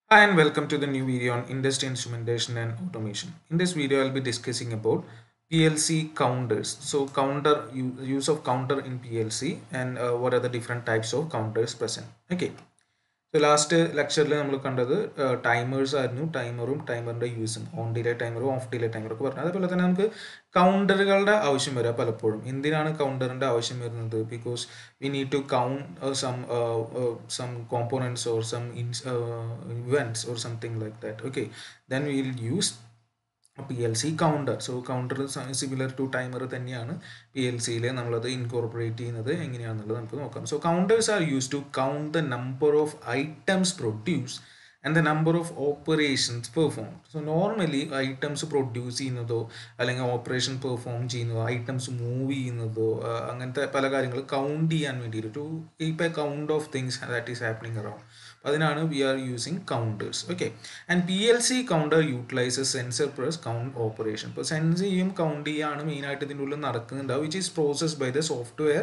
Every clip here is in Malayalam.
Hi and welcome to the new video on industry instrumentation and automation. In this video, I'll be discussing about PLC counters. So counter u- use of counter in PLC and uh, what are the different types of counters present. Okay. So last ലെക്ചറിൽ നമ്മൾ കണ്ടത് ടൈമേഴ്സ് ആയിരുന്നു ടൈമറും ടൈമറിൻ്റെ യൂസും ഓൺ ഡിലേ ടൈമറും ഓഫ് ഡിലേ ടൈമറും ഒക്കെ പറഞ്ഞു അതേപോലെ തന്നെ നമുക്ക് കൗണ്ടറുകളുടെ ആവശ്യം വരിക പലപ്പോഴും എന്തിനാണ് കൗണ്ടറിൻ്റെ ആവശ്യം വരുന്നത് because we need to count some some components or some events or something like that okay then will use P L C counter so counter similar to timer തന്നെയാണ് പി എൽ സിയിൽ നമ്മളത് ഇൻകോർപ്പറേറ്റ് ചെയ്യുന്നത് എങ്ങനെയാണെന്നുള്ളത് നമുക്ക് നോക്കാം so counters are use to count the number of items produce and the number of operations perform so normally items produce ചെയ്യുന്നതോ അല്ലെങ്കിൽ ഓപ്പറേഷൻ പെർഫോം ചെയ്യുന്നതോ ഐറ്റംസ് മൂവ് ചെയ്യുന്നതോ അങ്ങനത്തെ പല കാര്യങ്ങൾ കൗണ്ട് ചെയ്യാൻ വേണ്ടിയിട്ട് to keep a count of things that is happening around അതിനാണ് we are using counters okay and P L C counter utilizes sensor plus count operation ഇപ്പോൾ സെൻസ് ചെയ്യും കൗണ്ട് ചെയ്യുകയാണ് മെയിനായിട്ട് ഇതിൻ്റെ ഉള്ളിൽ നടക്കുന്നുണ്ടാവും which is process by the software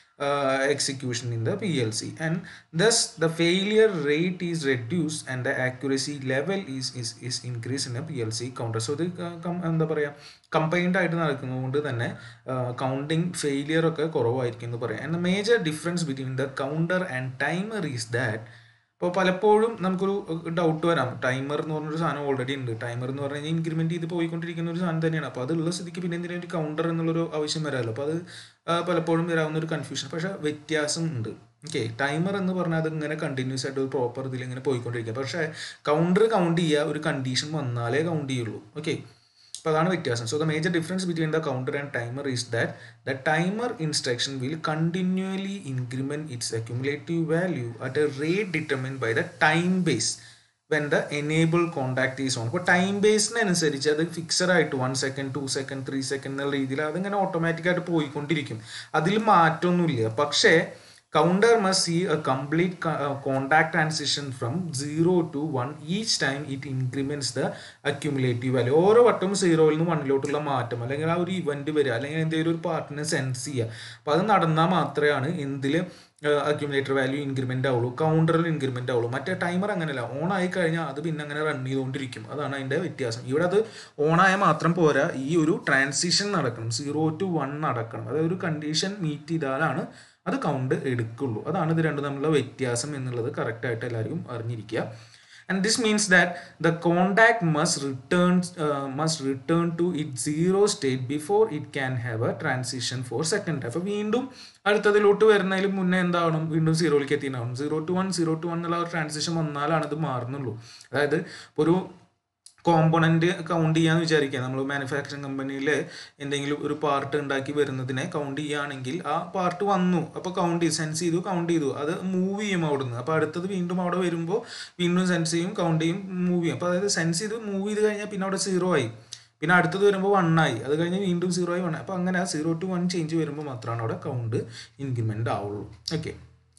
execution in the PLC and thus the failure rate is reduced and the accuracy level is is, is increased in a PLC counter so ഇത് എന്താ പറയുക കമ്പൈൻഡ് ആയിട്ട് നടക്കുന്നതുകൊണ്ട് തന്നെ കൗണ്ടിങ് ഫെയിലിയർ ഒക്കെ കുറവായിരിക്കും എന്ന് പറയാം and the major difference between the counter and timer is that ഇപ്പോൾ പലപ്പോഴും നമുക്കൊരു ഡൗട്ട് വരാം ടൈമർ എന്ന് പറഞ്ഞൊരു സാധനം ഓൾറെഡി ഉണ്ട് ടൈമർ എന്ന് പറഞ്ഞു കഴിഞ്ഞാൽ ഇൻക്രിമെൻറ്റ് ചെയ്ത് പോയിക്കൊണ്ടിരിക്കുന്ന ഒരു സാധനം തന്നെയാണ് അപ്പോൾ അതുള്ള സ്ഥിതിക്ക് പിന്നെ എന്തിനാ ഒരു കൗണ്ടർ എന്നുള്ളൊരു ആവശ്യം വരാമല്ലോ അപ്പോൾ അത് പലപ്പോഴും വരാവുന്ന ഒരു കൺഫ്യൂഷൻ പക്ഷേ വ്യത്യാസം ഉണ്ട് ഓക്കെ ടൈമർ എന്ന് പറഞ്ഞാൽ അത് ഇങ്ങനെ കണ്ടിന്യൂസ് ആയിട്ട് ഒരു പ്രോപ്പർ ഇതിൽ ഇങ്ങനെ പോയിക്കൊണ്ടിരിക്കുക പക്ഷേ കൗണ്ടർ കൗണ്ട് ചെയ്യുക ഒരു കണ്ടീഷൻ വന്നാലേ കൗണ്ട് ചെയ്യുള്ളൂ ഓക്കെ അപ്പോൾ അതാണ് വ്യത്യാസം so the major difference between the counter and timer is that the timer instruction will continuously increment its accumulative value at a rate determine by the time base when the enable contact is on ഇപ്പോൾ ടൈം ബേസിനനുസരിച്ച് അത് ഫിക്സഡ് ആയിട്ട് one second two second three second എന്നുള്ള രീതിയിൽ അതിങ്ങനെ ഓട്ടോമാറ്റിക്കായിട്ട് പോയിക്കൊണ്ടിരിക്കും അതിൽ മാറ്റമൊന്നുമില്ല പക്ഷേ counter must see a complete co- uh, contact transition from 0 to 1 each time it increments the accumulative value ഓരോ വട്ടം സീറോയിൽ നിന്ന് വണ്ണിലോട്ടുള്ള മാറ്റം അല്ലെങ്കിൽ ആ ഒരു ഇവന്റ് വരിക അല്ലെങ്കിൽ എന്തെങ്കിലും ഒരു പാർട്ടിനെ സെൻസ് ചെയ്യുക അപ്പോൾ അത് നടന്നാൽ മാത്രമാണ് എന്തിൽ അക്യുമുലേറ്റർ വാല്യൂ ഇൻക്രിമെൻ്റ് ആവുള്ളൂ കൗണ്ടറിൽ ഇൻക്രിമെൻ്റ് ആവുള്ളൂ മറ്റേ ടൈമർ അങ്ങനെയല്ല ഓൺ ആയി കഴിഞ്ഞാൽ അത് പിന്നെ അങ്ങനെ റൺ ചെയ്തുകൊണ്ടിരിക്കും അതാണ് അതിൻ്റെ വ്യത്യാസം ഇവിടെ അത് ഓണായ മാത്രം പോരാ ഈ ഒരു ട്രാൻസിഷൻ നടക്കണം സീറോ ടു വൺ നടക്കണം അതായത് ഒരു കണ്ടീഷൻ മീറ്റ് ചെയ്താലാണ് അത് കൗണ്ട് എടുക്കുള്ളൂ അതാണ് ഇത് രണ്ടും തമ്മിലുള്ള വ്യത്യാസം എന്നുള്ളത് കറക്റ്റായിട്ട് എല്ലാവരും അറിഞ്ഞിരിക്കുക and this means that the contact must return must return to it zero state before it can have a transition for second അപ്പോൾ വീണ്ടും അടുത്തതിലോട്ട് വരുന്നതിന് മുന്നേ എന്താവണം വീണ്ടും സീറോയിലേക്ക് എത്തിയിട്ടുണ്ടാവണം zero to one zero to one എന്നുള്ള ഒരു ട്രാൻസിഷൻ വന്നാലാണ് ഇത് മാറുന്നുള്ളൂ അതായത് ഒരു കോമ്പണൻറ്റ് കൗണ്ട് ചെയ്യാന്ന് വിചാരിക്കുക നമ്മൾ മാനുഫാക്ചറിങ് കമ്പനിയിൽ എന്തെങ്കിലും ഒരു പാർട്ട് ഉണ്ടാക്കി വരുന്നതിനെ കൗണ്ട് ചെയ്യുകയാണെങ്കിൽ ആ പാർട്ട് വന്നു അപ്പോൾ കൗണ്ട് ചെയ്തു സെൻസ് ചെയ്തു കൗണ്ട് ചെയ്തു അത് മൂവ് ചെയ്യും അവിടുന്ന് അപ്പോൾ അടുത്തത് വീണ്ടും അവിടെ വരുമ്പോൾ വീണ്ടും സെൻസ് ചെയ്യും കൗണ്ട് ചെയ്യും മൂവ് ചെയ്യും അപ്പോൾ അതായത് സെൻസ് ചെയ്ത് മൂവ് ചെയ്ത് കഴിഞ്ഞാൽ പിന്നെ അവിടെ സീറോ ആയി പിന്നെ അടുത്തത് വരുമ്പോൾ വൺ ആയി അത് കഴിഞ്ഞ് വീണ്ടും സീറോ ആയി വൺ അപ്പോൾ അങ്ങനെ സീറോ ടു വൺ ചേഞ്ച് വരുമ്പോൾ മാത്രമാണ് അവിടെ കൗണ്ട് ഇൻക്രിമെൻ്റ് ആവുള്ളൂ ഓക്കെ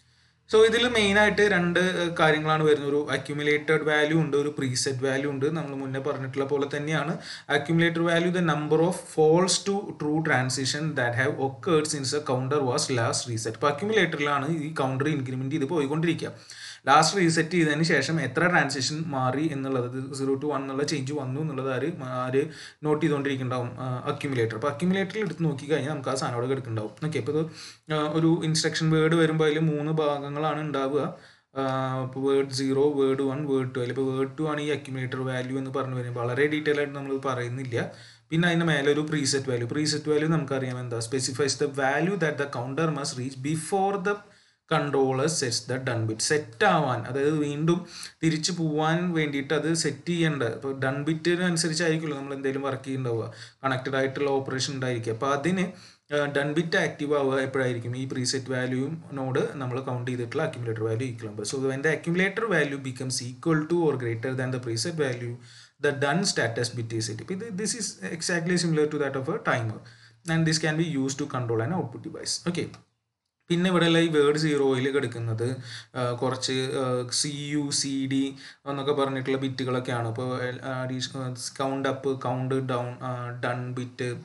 സോ ഇതിൽ മെയിനായിട്ട് രണ്ട് കാര്യങ്ങളാണ് വരുന്നത് ഒരു അക്യുമുലേറ്റഡ് വാല്യൂ ഉണ്ട് ഒരു പ്രീസെറ്റ് വാല്യൂ ഉണ്ട് നമ്മൾ മുന്നേ പറഞ്ഞിട്ടുള്ള പോലെ തന്നെയാണ് accumulated value the number of false to true transition that have occurred since a counter was last reset ഇപ്പോൾ അക്യുമുലേറ്ററിലാണ് ഈ കൗണ്ടർ ഇൻക്രിമെൻറ്റ് ചെയ്ത് പോയിക്കൊണ്ടിരിക്കുക ലാസ്റ്റ് റീസെറ്റ് ചെയ്തതിന് ശേഷം എത്ര ട്രാൻസിഷൻ മാറി എന്നുള്ളത് സീറോ ടു വൺ എന്നുള്ള ചേഞ്ച് വന്നു എന്നുള്ളത് ആര് ആര് നോട്ട് ചെയ്തുകൊണ്ടിരിക്കുന്നുണ്ടാവും അക്യുമുലേറ്റർ അപ്പോൾ അക്യുമുലേറ്ററിൽ എടുത്ത് നോക്കി കഴിഞ്ഞാൽ നമുക്ക് ആ സാധനം അവിടെ കിടക്കുന്നുണ്ടാവും ഓക്കെ അപ്പോൾ ഇത് ഒരു ഇൻസ്ട്രക്ഷൻ വേർഡ് വരുമ്പോൾ അതിൽ മൂന്ന് ഭാഗങ്ങളാണ് ഉണ്ടാവുക ഇപ്പോൾ word zero word one word two അതിൽ ഇപ്പോൾ വേർഡ് ടു ആണ് ഈ അക്യുമുലേറ്റർ വാല്യൂ എന്ന് പറഞ്ഞു വരുമ്പോൾ വളരെ ഡീറ്റെയിൽ ആയിട്ട് നമ്മൾ പറയുന്നില്ല പിന്നെ അതിന് മേലെ ഒരു പ്രീസെറ്റ് വാല്യൂ പ്രീസെറ്റ് വാല്യൂ നമുക്കറിയാം എന്താ specifies the value that the counter must reach before the controller sets the done bit set ആവാൻ അതായത് വീണ്ടും തിരിച്ചു പോവാൻ വേണ്ടിയിട്ട് അത് സെറ്റ് ചെയ്യേണ്ട ഇപ്പോൾ ഡൺ ബിറ്റിനനുസരിച്ചായിരിക്കുമല്ലോ നമ്മൾ എന്തെങ്കിലും വർക്ക് ചെയ്യുന്നുണ്ടാവുക കണക്റ്റഡ് ആയിട്ടുള്ള ഓപ്പറേഷൻ ഉണ്ടായിരിക്കുക അപ്പോൾ അതിന് ഡൺ ബിറ്റ് ആക്റ്റീവ് ആവുക എപ്പോഴായിരിക്കും ഈ പ്രീസെറ്റ് വാല്യൂനോട് നമ്മൾ കൗണ്ട് ചെയ്തിട്ടുള്ള അക്യുമുലേറ്റർ വാല്യൂ ഈക്വൽ ആകുമ്പോൾ so when the accumulator value becomes equal to or greater than the preset value the done status bit is set ഇത് this is exactly similar to that of a timer and this can be use to control and output device okay പിന്നെ ഇവിടെയുള്ള ഈ വേർഡ് സീറോയിൽ കിടക്കുന്നത് കുറച്ച് സി യു സി ഡി എന്നൊക്കെ പറഞ്ഞിട്ടുള്ള ബിറ്റുകളൊക്കെയാണ് ഇപ്പോൾ count up count down done bit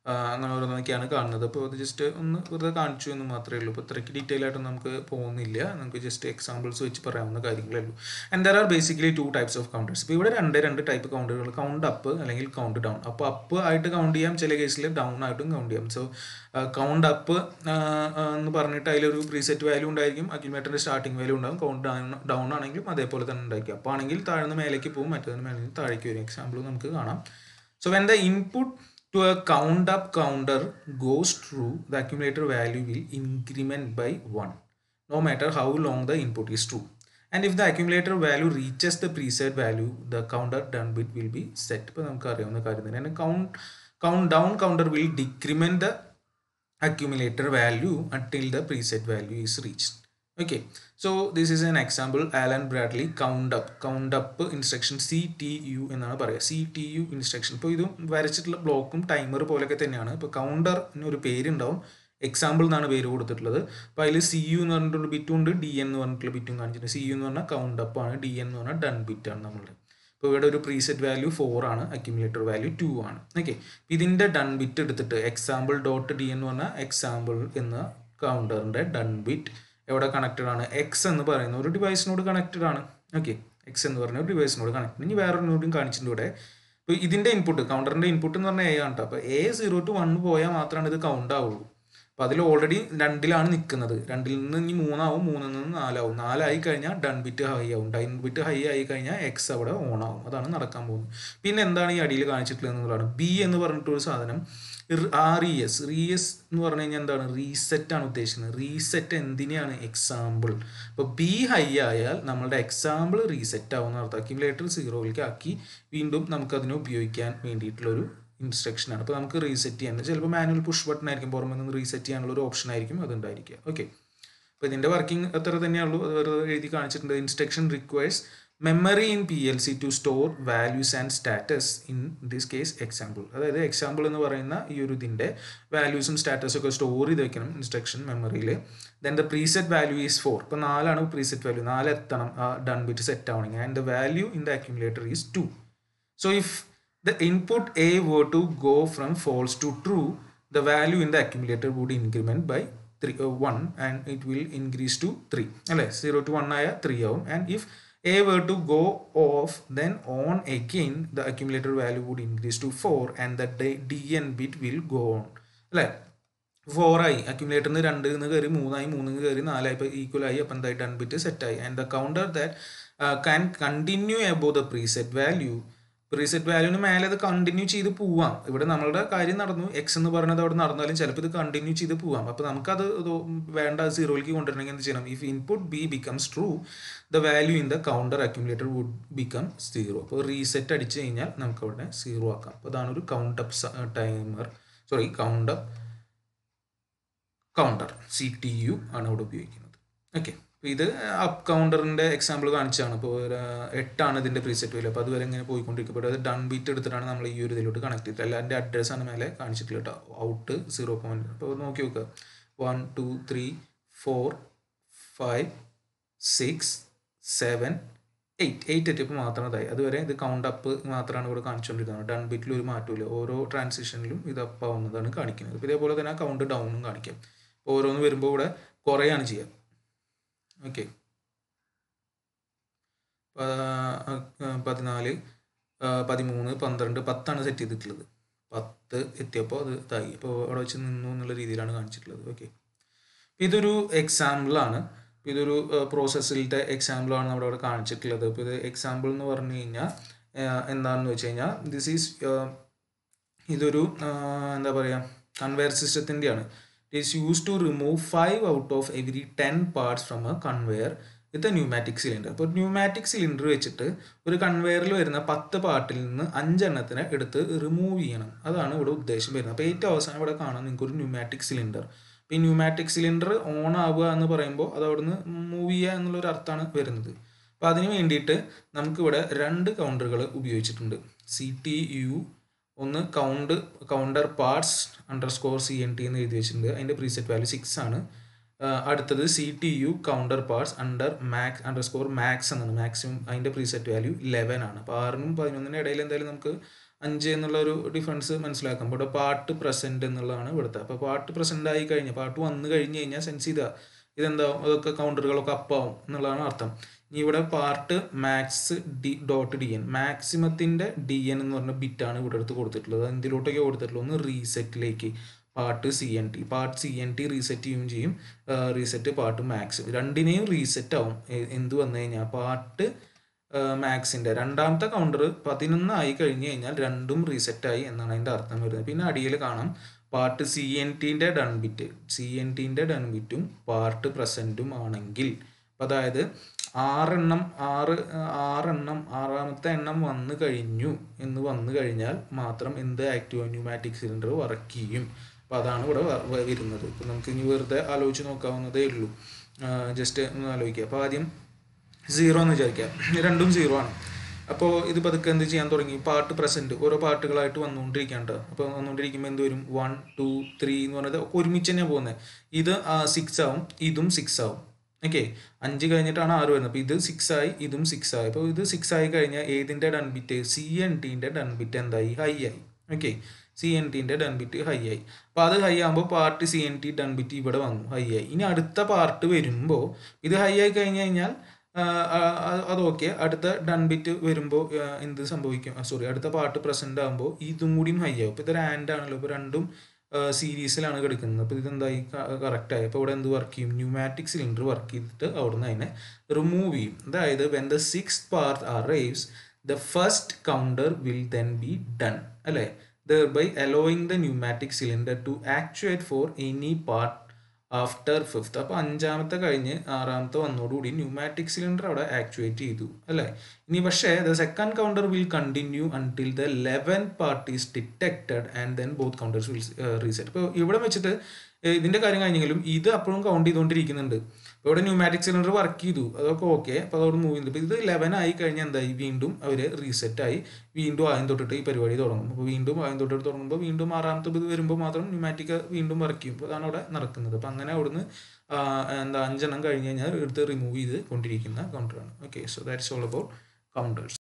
അങ്ങനെ ഓരോന്നൊക്കെയാണ് കാണുന്നത് അപ്പോൾ അത് ജസ്റ്റ് ഒന്ന് വെറുതെ കാണിച്ചു എന്ന് മാത്രമേ ഉള്ളൂ ഇപ്പോൾ ഇത്രയ്ക്ക് ഡീറ്റെയിൽ ആയിട്ട് നമുക്ക് പോകുന്നില്ല നമുക്ക് ജസ്റ്റ് എക്സാമ്പിൾസ് വെച്ച് പറയാവുന്ന കാര്യങ്ങളേ ഉള്ളൂ and there are basically two types of counters ഇപ്പോൾ ഇവിടെ രണ്ട് രണ്ട് ടൈപ്പ് കൗണ്ടറുകൾ കൗണ്ട് അപ്പ് അല്ലെങ്കിൽ കൗണ്ട് ഡൗൺ അപ്പോൾ അപ്പ് ആയിട്ട് കൗണ്ട് ചെയ്യാം ചില കേസിൽ ഡൗൺ ആയിട്ടും കൗണ്ട് ചെയ്യാം സോ കൗണ്ട് അപ്പ് എന്ന് പറഞ്ഞിട്ട് അതിലൊരു പ്രീസെറ്റ് വാല്യൂ ഉണ്ടായിരിക്കും അക്യുമേറ്ററിൻ്റെ സ്റ്റാർട്ടിംഗ് വാല്യൂ ഉണ്ടാകും കൗണ്ട് ഡൗൺ ഡൗൺ ആണെങ്കിലും അതേപോലെ തന്നെ ഉണ്ടായിരിക്കും അപ്പോൾ ആണെങ്കിൽ താഴ്ന്ന് മേലേക്ക് പോകും മറ്റേതിന് മേലേക്ക് താഴേക്ക് വരും എക്സാമ്പിൾ നമുക്ക് കാണാം so when the input to a count up counter goes true, the accumulator value will increment by 1, no matter how long the input is true. And if the accumulator value reaches the preset value, the counter done bit will be set. ഇപ്പോൾ നമുക്ക് അറിയാവുന്ന കാര്യം തന്നെ count count down counter will decrement the accumulator value until the preset value is reached. Okay, so this is an example Alan Bradley count up count up instruction CTU എന്നാണ് പറയുക സി ടി യു ഇൻസ്ട്രക്ഷൻ ഇപ്പോൾ ഇതും വരച്ചിട്ടുള്ള ബ്ലോക്കും ടൈമർ പോലെയൊക്കെ തന്നെയാണ് ഇപ്പോൾ കൗണ്ടറിന് ഒരു പേരുണ്ടാവും എക്സാമ്പിൾ എന്നാണ് പേര് കൊടുത്തിട്ടുള്ളത് അപ്പോൾ അതിൽ സി യു എന്ന് പറഞ്ഞിട്ടുള്ള ബിറ്റും ഉണ്ട് ഡി എൻ എന്ന് പറഞ്ഞിട്ടുള്ള ബിറ്റും കാണിച്ചിട്ടുണ്ട് സി യു എന്ന് പറഞ്ഞാൽ കൗണ്ട് അപ്പ് ആണ് ഡി എൻ എന്ന് പറഞ്ഞാൽ ഡൺ ബിറ്റ് ആണ് നമ്മളുടെ ഇപ്പോൾ ഇവിടെ ഒരു പ്രീസെറ്റ് വാല്യൂ ഫോർ ആണ് അക്യുമുലേറ്റർ വാല്യൂ ടു ആണ് ഓക്കെ ഇതിൻ്റെ ഡൺ ബിറ്റ് എടുത്തിട്ട് എക്സാമ്പിൾ ഡോട്ട് ഡി എന്ന് പറഞ്ഞാൽ എക്സാമ്പിൾ എന്ന കൗണ്ടറിൻ്റെ ഡൺ ബിറ്റ് എവിടെ കണക്റ്റഡ് ആണ് എക്സ് എന്ന് പറയുന്ന ഒരു ഡിവൈസിനോട് കണക്റ്റഡ് ആണ് ഓക്കെ എക്സ് എന്ന് പറഞ്ഞ ഒരു ഡിവൈസിനോട് കണക്ട് ഇനി വേറൊരു നോട്ടും കാണിച്ചിട്ടുണ്ട് ഇവിടെ ഇപ്പോൾ ഇതിൻ്റെ ഇൻപുട്ട് കൗണ്ടറിൻ്റെ ഇൻപുട്ട് എന്ന് പറഞ്ഞാൽ എ ആണ് കേട്ടോ അപ്പോൾ എ സീറോ ടു വൺ പോയാൽ മാത്രമാണ് ഇത് കൗണ്ട് ആവുള്ളൂ അപ്പോൾ അതിൽ ഓൾറെഡി രണ്ടിലാണ് നിൽക്കുന്നത് രണ്ടിൽ നിന്ന് ഇനി മൂന്നാവും മൂന്നിൽ നിന്ന് നാലാവും നാലായി കഴിഞ്ഞാൽ ഡൺ ബിറ്റ് ഹൈ ആവും ഡൺ ബിറ്റ് ഹൈ ആയി കഴിഞ്ഞാൽ എക്സ് അവിടെ ഓൺ ആവും അതാണ് നടക്കാൻ പോകുന്നത് പിന്നെ എന്താണ് ഈ അടിയിൽ കാണിച്ചിട്ടുള്ളത് എന്നുള്ളതാണ് ബി എന്ന് പറഞ്ഞിട്ടൊരു സാധനം R E S res എന്ന് പറഞ്ഞു കഴിഞ്ഞാൽ എന്താണ് റീസെറ്റ് ആണ് ഉദ്ദേശിക്കുന്നത് റീസെറ്റ് എന്തിനെയാണ് എക്സാമ്പിൾ അപ്പോൾ ബി ഹൈ ആയാൽ നമ്മളുടെ എക്സാമ്പിൾ റീസെറ്റ് ആവുന്ന അർത്ഥം അക്യുമുലേറ്റർ സീറോയിലേക്ക് ആക്കി വീണ്ടും നമുക്കതിനെ ഉപയോഗിക്കാൻ വേണ്ടിയിട്ടുള്ളൊരു ഇൻസ്ട്രക്ഷൻ ആണ് അപ്പോൾ നമുക്ക് റീസെറ്റ് ചെയ്യാൻ ചിലപ്പോൾ മാനുവൽ പുഷ് ബട്ടൺ ആയിരിക്കും പുറമെ നിന്ന് റീസെറ്റ് ചെയ്യാനുള്ള ഒരു ഓപ്ഷൻ ആയിരിക്കും അത് ഉണ്ടായിരിക്കുക ഓക്കെ അപ്പോൾ ഇതിൻ്റെ വർക്കിംഗ് അത്ര തന്നെയുള്ളൂ അത് വെറുതെ എഴുതി കാണിച്ചിട്ടുണ്ട് instruction requires memory in P L C to store values and status in this case example അതായത് എക്സാമ്പിൾ എന്ന് പറയുന്ന ഈ ഒരു ഇതിൻ്റെ വാല്യൂസും സ്റ്റാറ്റസും ഒക്കെ സ്റ്റോർ ചെയ്ത് വെക്കണം ഇൻസ്ട്രക്ഷൻ മെമ്മറിയിൽ then the preset value is four ഇപ്പോൾ നാലാണ് പ്രീസെറ്റ് വാല്യൂ നാല് എത്തണം ഡൺ ബിറ്റ് സെറ്റ് ആവണമെങ്കിൽ and the value in the accumulator is two so if the input A were to go from false to true, the value in the accumulator would increment by 3, uh, 1 and it will increase to 3. അല്ലേ സീറോ ടു വൺ ആയ ത്രീ ആവും and if A were to go off then on again the accumulator value would increase to 4 and the dn bit will go on അല്ലേ ഫോറായി അക്യുമുലേറ്ററിന് രണ്ട് നിന്ന് കയറി മൂന്നായി മൂന്ന് കയറി നാലായി ഇപ്പോൾ ഈക്വൽ ആയി അപ്പം എന്തായി ഡൺ ബിറ്റ് സെറ്റായി and the counter that can continue above the preset value preset വാല്യൂന് മേലെ അത് കണ്ടിന്യൂ ചെയ്ത് പോവാം ഇവിടെ നമ്മളുടെ കാര്യം നടന്നു എക്സ് എന്ന് പറയുന്നത് അവിടെ നടന്നാലും ചിലപ്പോൾ ഇത് കണ്ടിന്യൂ ചെയ്ത് പോവാം അപ്പോൾ നമുക്കത് വേണ്ട സീറോയിലേക്ക് കൊണ്ടുവരണമെങ്കിൽ എന്ത് ചെയ്യണം if input B becomes true the value in the counter accumulator would become zero അപ്പോൾ റീസെറ്റ് അടിച്ച് കഴിഞ്ഞാൽ നമുക്ക് അവിടെ സീറോ ആക്കാം അപ്പോൾ അതാണ് ഒരു count up timer sorry count up counter C T U ആണ് ഇവിടെ ഉപയോഗിക്കുന്നത് ഓക്കെ ഇത് അപ്പ് കൗണ്ടറിൻ്റെ എക്സാമ്പിൾ കാണിച്ചാണ് ഇപ്പോൾ എട്ടാണ് ഇതിൻ്റെ പ്രീസെറ്റ് വാല്യൂ അപ്പോൾ അതുവരെ ഇങ്ങനെ പോയിക്കൊണ്ടിരിക്കും അത് ഡൺ ബീറ്റ് എടുത്തിട്ടാണ് നമ്മൾ ഈ ഒരു ഇതിലോട്ട് കണക്ട് ചെയ്തിട്ട് എല്ലാവരുടെ അഡ്രസ്സാണ് മേലെ കാണിച്ചിട്ടുള്ളത് കേട്ടോ ഔട്ട് സീറോ പോയിൻറ്റ് അപ്പോൾ നോക്കി നോക്കുക one two three four five six seven eight eight എത്തിയപ്പോൾ മാത്രം ഇതായി അതുവരെ ഇത് കൗണ്ട് അപ്പ് മാത്രമാണ് ഇവിടെ കാണിച്ചുകൊണ്ടിരുന്നത് ഡൺ ബിറ്റിൽ ഒരു മാറ്റമില്ല ഓരോ ട്രാൻസിഷനിലും ഇത് അപ്പ് ആവുന്നതാണ് കാണിക്കുന്നത് ഇപ്പോൾ ഇതേപോലെ തന്നെ കൗണ്ട് ഡൗണും കാണിക്കാം ഓരോന്ന് വരുമ്പോൾ ഇവിടെ കുറയാണ് ചെയ്യുക ഓക്കെ പതിനാല് പതിമൂന്ന് പന്ത്രണ്ട് പത്താണ് സെറ്റ് ചെയ്തിട്ടുള്ളത് പത്ത് എത്തിയപ്പോൾ അത് ഇതായി അപ്പോൾ അവിടെ വെച്ച് നിന്നു എന്നുള്ള രീതിയിലാണ് കാണിച്ചിട്ടുള്ളത് ഓക്കെ ഇതൊരു എക്സാമ്പിളാണ് ഇതൊരു പ്രോസസ്സിലത്തെ എക്സാമ്പിളാണ് നമ്മുടെ അവിടെ കാണിച്ചിട്ടുള്ളത് ഇപ്പോൾ ഇത് എക്സാമ്പിൾ എന്ന് പറഞ്ഞു കഴിഞ്ഞാൽ എന്താണെന്ന് വെച്ച് കഴിഞ്ഞാൽ ദിസ് ഈസ് ഇതൊരു എന്താ പറയുക കൺവെയർ സിസ്റ്റത്തിൻ്റെയാണ് it is use to remove five out of every ten parts from a conveyor with pneumatic cylinder അപ്പോൾ ന്യൂമാറ്റിക് സിലിണ്ടർ വെച്ചിട്ട് ഒരു കൺവെയറിൽ വരുന്ന പത്ത് പാർട്ടിൽ നിന്ന് അഞ്ചെണ്ണത്തിനെ എടുത്ത് റിമൂവ് ചെയ്യണം അതാണ് ഇവിടെ ഉദ്ദേശം വരുന്നത് അപ്പോൾ ഏറ്റവും അവസാനം ഇവിടെ കാണാം നിങ്ങൾക്ക് ഒരു ന്യൂമാറ്റിക് സിലിണ്ടർ അപ്പോൾ ഈ ന്യൂമാറ്റിക് സിലിണ്ടർ ഓൺ ആവുക എന്ന് പറയുമ്പോൾ അത് അവിടുന്ന് മൂവ് ചെയ്യുക എന്നുള്ളൊരു അർത്ഥമാണ് വരുന്നത് അപ്പോൾ അതിന് വേണ്ടിയിട്ട് നമുക്കിവിടെ രണ്ട് കൗണ്ടറുകൾ ഉപയോഗിച്ചിട്ടുണ്ട് സി ടി യു ഒന്ന് count counter parts underscore C N T എന്ന് എഴുതി വെച്ചിട്ടുണ്ട് അതിൻ്റെ പ്രീസെറ്റ് വാല്യൂ സിക്സ് ആണ് അടുത്തത് C T U counter parts under max underscore max എന്നാണ് മാക്സിമം അതിൻ്റെ പ്രീസെറ്റ് വാല്യൂ ഇലവൻ ആണ് അപ്പോൾ ആറിനും പതിനൊന്നിനും ഇടയിൽ എന്തായാലും നമുക്ക് അഞ്ച് എന്നുള്ള ഒരു ഡിഫറൻസ് മനസ്സിലാക്കാം ഇവിടെ പാർട്ട് പ്രസൻറ്റ് എന്നുള്ളതാണ് ഇവിടുത്തെ അപ്പോൾ പാർട്ട് പ്രസൻ്റ് ആയി കഴിഞ്ഞാൽ പാർട്ട് വന്നു കഴിഞ്ഞ് കഴിഞ്ഞാൽ സെൻസ് ചെയ്താൽ ഇതെന്താവും അതൊക്കെ കൗണ്ടറുകളൊക്കെ അപ്പാവും എന്നുള്ളതാണ് അർത്ഥം ഇനി ഇവിടെ part max D dot D N മാക്സിമത്തിൻ്റെ ഡി എൻ എന്ന് പറഞ്ഞ ബിറ്റാണ് ഇവിടെ അടുത്ത് കൊടുത്തിട്ടുള്ളത് എന്തിലോട്ടൊക്കെ കൊടുത്തിട്ടുള്ളത് ഒന്ന് റീസെറ്റിലേക്ക് part C N T part C N T reset ചെയ്യുകയും ചെയ്യും റീസെറ്റ് പാർട്ട് മാക്സ് രണ്ടിനെയും റീസെറ്റ് ആവും എന്ത് വന്നു കഴിഞ്ഞാൽ പാർട്ട് മാക്സിൻ്റെ രണ്ടാമത്തെ കൗണ്ടർ പതിനൊന്ന് ആയി കഴിഞ്ഞ് കഴിഞ്ഞാൽ രണ്ടും റീസെറ്റായി എന്നാണ് അതിൻ്റെ അർത്ഥം വരുന്നത് പിന്നെ അടിയിൽ കാണാം പാർട്ട് സി എൻ ടിൻ്റെ ഡൺ ബിറ്റ് സി എൻ ടിൻ്റെ ഡൺ ബിറ്റും പാർട്ട് പ്രസൻറ്റും ആണെങ്കിൽ അപ്പം അതായത് ആറെണ്ണം ആറ് ആറെണ്ണം ആറാമത്തെ എണ്ണം വന്നു കഴിഞ്ഞു എന്ന് വന്നു കഴിഞ്ഞാൽ മാത്രം എന്ത് ആക്റ്റീവ് ന്യൂമാറ്റിക് സിലിണ്ടർ വർക്ക് ചെയ്യും അപ്പോൾ അതാണ് ഇവിടെ വരുന്നത് ഇപ്പം നമുക്ക് ഇനി വെറുതെ ആലോചിച്ച് നോക്കാവുന്നതേ ഉള്ളൂ ജസ്റ്റ് ഒന്ന് ആലോചിക്കുക അപ്പോൾ ആദ്യം സീറോ എന്ന് വിചാരിക്കാം രണ്ടും സീറോ ആണ് അപ്പോൾ ഇത് പതുക്കെ എന്ത് ചെയ്യാൻ തുടങ്ങി പാർട്ട് പ്രസൻറ്റ് ഓരോ പാർട്ടുകളായിട്ട് വന്നുകൊണ്ടിരിക്കേണ്ട അപ്പോൾ വന്നുകൊണ്ടിരിക്കുമ്പോൾ എന്ത് വരും വൺ ടു ത്രീ എന്ന് പറയുന്നത് ഒരുമിച്ച് തന്നെയാണ് പോകുന്നത് ഇത് സിക്സ് ആവും ഇതും സിക്സ് ആവും ഓക്കെ അഞ്ച് കഴിഞ്ഞിട്ടാണ് ആറ് വരുന്നത് അപ്പോൾ ഇത് സിക്സ് ആയി ഇതും സിക്സ് ആയി അപ്പോൾ ഇത് സിക്സ് ആയി കഴിഞ്ഞാൽ ഏതിൻ്റെ ഡൺ ബിറ്റ് സി എൻ ടീൻ്റെ ഡൺ ബിറ്റ് എന്തായി ഹൈ ആയി ഓക്കെ സി എൻ ടീൻ്റെ ഡൺ ബിറ്റ് ഹൈ ആയി അപ്പോൾ അത് ഹൈ ആകുമ്പോൾ part C N T done bit ഇവിടെ വന്നു ഹൈ ആയി ഇനി അടുത്ത പാർട്ട് വരുമ്പോൾ ഇത് ഹൈ ആയി കഴിഞ്ഞ് കഴിഞ്ഞാൽ അത് ഓക്കെ അടുത്ത ഡൺ ബിറ്റ് വരുമ്പോൾ എന്ത് സംഭവിക്കും സോറി അടുത്ത പാർട്ട് പ്രസന്റ് ആകുമ്പോൾ ഇതും കൂടിയും ഹൈ ആവും ഇപ്പോൾ ഇതൊരു ആൻഡ് ആണല്ലോ ഇപ്പോൾ രണ്ടും സീരീസിലാണ് കിടക്കുന്നത് അപ്പോൾ ഇതെന്തായി കറക്റ്റ് ആയി അപ്പോൾ ഇവിടെ എന്ത് വർക്ക് ചെയ്യും ന്യൂമാറ്റിക് സിലിണ്ടർ വർക്ക് ചെയ്തിട്ട് അവിടുന്ന് അതിനെ റിമൂവ് ചെയ്യും അതായത് when the six part arrives the first counter will then be done അല്ലേ thereby allowing the pneumatic cylinder to actuate for any part after fifth അപ്പോൾ അഞ്ചാമത്തെ കഴിഞ്ഞ് ആറാമത്തെ വന്നതോടുകൂടി ന്യൂമാറ്റിക് സിലിണ്ടർ അവിടെ ആക്ച്വേറ്റ് ചെയ്തു അല്ലേ ഇനി പക്ഷേ the second counter will continue until the eleven part is detected and then both counters will reset ഇപ്പോൾ ഇവിടെ വെച്ചിട്ട് ഇതിൻ്റെ കാര്യം കഴിഞ്ഞെങ്കിലും ഇത് അപ്പോഴും കൗണ്ട് ചെയ്തുകൊണ്ടിരിക്കുന്നുണ്ട് ഇപ്പോൾ ഇവിടെ ന്യൂമാറ്റിക് സിലിണ്ടർ വർക്ക് ചെയ്തു അതൊക്കെ ഓക്കെ അപ്പോൾ അതോട് മൂവ് ചെയ്യുന്നു ഇപ്പോൾ ഇത് ലെവൻ ആയി കഴിഞ്ഞാൽ എന്തായി വീണ്ടും അവർ റീസെറ്റ് ആയി വീണ്ടും ആദ്യം തൊട്ടിട്ട് ഈ പരിപാടി തുടങ്ങും അപ്പോൾ വീണ്ടും ആദ്യം തൊട്ടിട്ട് തുടങ്ങുമ്പോൾ വീണ്ടും ആറാമത്തെ ഇത് വരുമ്പോൾ മാത്രം ന്യൂമാറ്റിക് വീണ്ടും വർക്ക് ചെയ്യും അപ്പോൾ അതാണ് അവിടെ നടക്കുന്നത് അപ്പോൾ അങ്ങനെ അവിടുന്ന് എന്താ അഞ്ചെണ്ണം കഴിഞ്ഞ് കഴിഞ്ഞാൽ എടുത്ത് റിമൂവ് ചെയ്ത് കൊണ്ടിരിക്കുന്ന കൗണ്ടറാണ് okay so that's all about counters